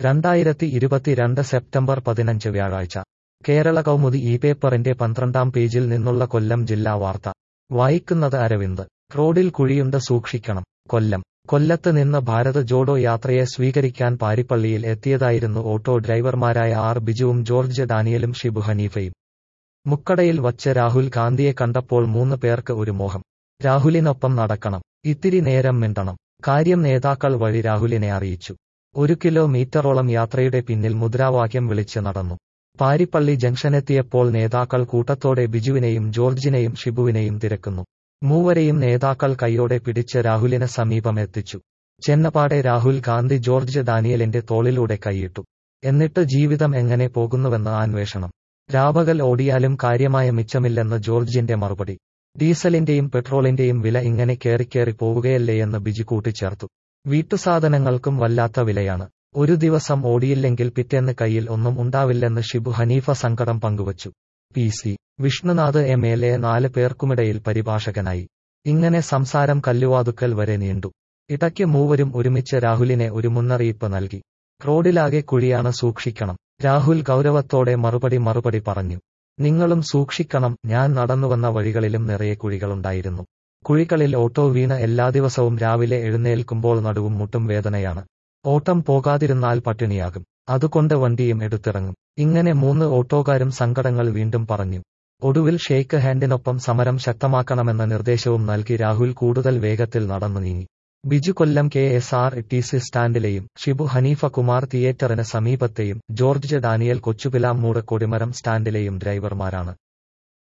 രണ്ടായിരത്തി ഇരുപത്തിരണ്ട് സെപ്റ്റംബർ പതിനഞ്ച് വ്യാഴാഴ്ച കേരള കൗമുദി ഈ പേപ്പറിന്റെ പന്ത്രണ്ടാം പേജിൽ നിന്നുള്ള കൊല്ലം ജില്ലാ വാർത്ത വായിക്കുന്നത് അരവിന്ദ് റോഡിൽ കുഴിയുണ്ട് സൂക്ഷിക്കണം കൊല്ലം കൊല്ലത്ത് നിന്ന് ഭാരത് ജോഡോ യാത്രയെ സ്വീകരിക്കാൻ പാരിപ്പള്ളിയിൽ എത്തിയതായിരുന്നു ഓട്ടോ ഡ്രൈവർമാരായ ആർ ബിജുവും ജോർജ് ഡാനിയലും ഷിബു ഹനീഫയും മുക്കടയിൽ വച്ച് രാഹുൽ ഗാന്ധിയെ കണ്ടപ്പോൾ മൂന്ന് പേർക്ക് ഒരു മോഹം രാഹുലിനൊപ്പം നടക്കണം ഇത്തിരി നേരം മിണ്ടണം കാര്യം നേതാക്കൾ വഴി രാഹുലിനെ അറിയിച്ചു ഒരു കിലോമീറ്ററോളം യാത്രയുടെ പിന്നിൽ മുദ്രാവാക്യം വിളിച്ച് നടന്നു പാരിപ്പള്ളി ജംഗ്ഷനെത്തിയപ്പോൾ നേതാക്കൾ കൂട്ടത്തോടെ ബിജുവിനെയും ജോർജിനെയും ഷിബുവിനെയും തിരക്കുന്നു മൂവരെയും നേതാക്കൾ കൈയോടെ പിടിച്ച് രാഹുലിന് സമീപം എത്തിച്ചു ചെന്നപാടെ രാഹുൽ ഗാന്ധി ജോർജ് ഡാനിയലിന്റെ തോളിലൂടെ കൈയിട്ടു എന്നിട്ട് ജീവിതം എങ്ങനെ പോകുന്നുവെന്ന് അന്വേഷണം രാപകൽ ഓടിയാലും കാര്യമായ മിച്ചമില്ലെന്ന് ജോർജിന്റെ മറുപടി ഡീസലിന്റെയും പെട്രോളിന്റെയും വില ഇങ്ങനെ കേറിക്കേറി പോവുകയല്ലേയെന്ന് ബിജു കൂട്ടിച്ചേർത്തു വീട്ടുസാധനങ്ങൾക്കും വല്ലാത്ത വിലയാണ് ഒരു ദിവസം ഓടിയില്ലെങ്കിൽ പിറ്റേന്ന് കയ്യിൽ ഒന്നും ഉണ്ടാവില്ലെന്ന് ഷിബു ഹനീഫ സങ്കടം പങ്കുവച്ചു P C Vishnunath M L A നാല് പേർക്കുമിടയിൽ പരിഭാഷകനായി ഇങ്ങനെ സംസാരം കല്ലുവാതുക്കൽ വരെ നീണ്ടു ഇടയ്ക്ക് മൂവരും ഒരുമിച്ച് രാഹുലിനെ ഒരു മുന്നറിയിപ്പ് നൽകി റോഡിലാകെ കുഴിയാണ് സൂക്ഷിക്കണം രാഹുൽ ഗൗരവത്തോടെ മറുപടി മറുപടി പറഞ്ഞു നിങ്ങളും സൂക്ഷിക്കണം ഞാൻ നടന്നുവന്ന വഴികളിലും നിറയെ കുഴികളുണ്ടായിരുന്നു കുഴികളിൽ ഓട്ടോ വീണ് എല്ലാ ദിവസവും രാവിലെ എഴുന്നേൽക്കുമ്പോൾ നടുവും മുട്ടും വേദനയാണ് ഓട്ടം പോകാതിരുന്നാൽ പട്ടിണിയാകും അതുകൊണ്ട് വണ്ടിയും എടുത്തിറങ്ങും ഇങ്ങനെ മൂന്ന് ഓട്ടോക്കാരും സങ്കടങ്ങൾ വീണ്ടും പറഞ്ഞു ഒടുവിൽ ഷെയ്ക്ക് ഹാൻഡിനൊപ്പം സമരം ശക്തമാക്കണമെന്ന നിർദ്ദേശവും നൽകി രാഹുൽ കൂടുതൽ വേഗത്തിൽ നടന്നു നീങ്ങി Biju Kollam K S R T C സ്റ്റാൻഡിലെയും ഷിബു ഹനീഫ കുമാർ തിയേറ്ററിന് സമീപത്തെയും ജോർജ് ഡാനിയൽ കൊച്ചുപിലാമൂട് കൊടിമരം സ്റ്റാൻഡിലെയും ഡ്രൈവർമാരാണ്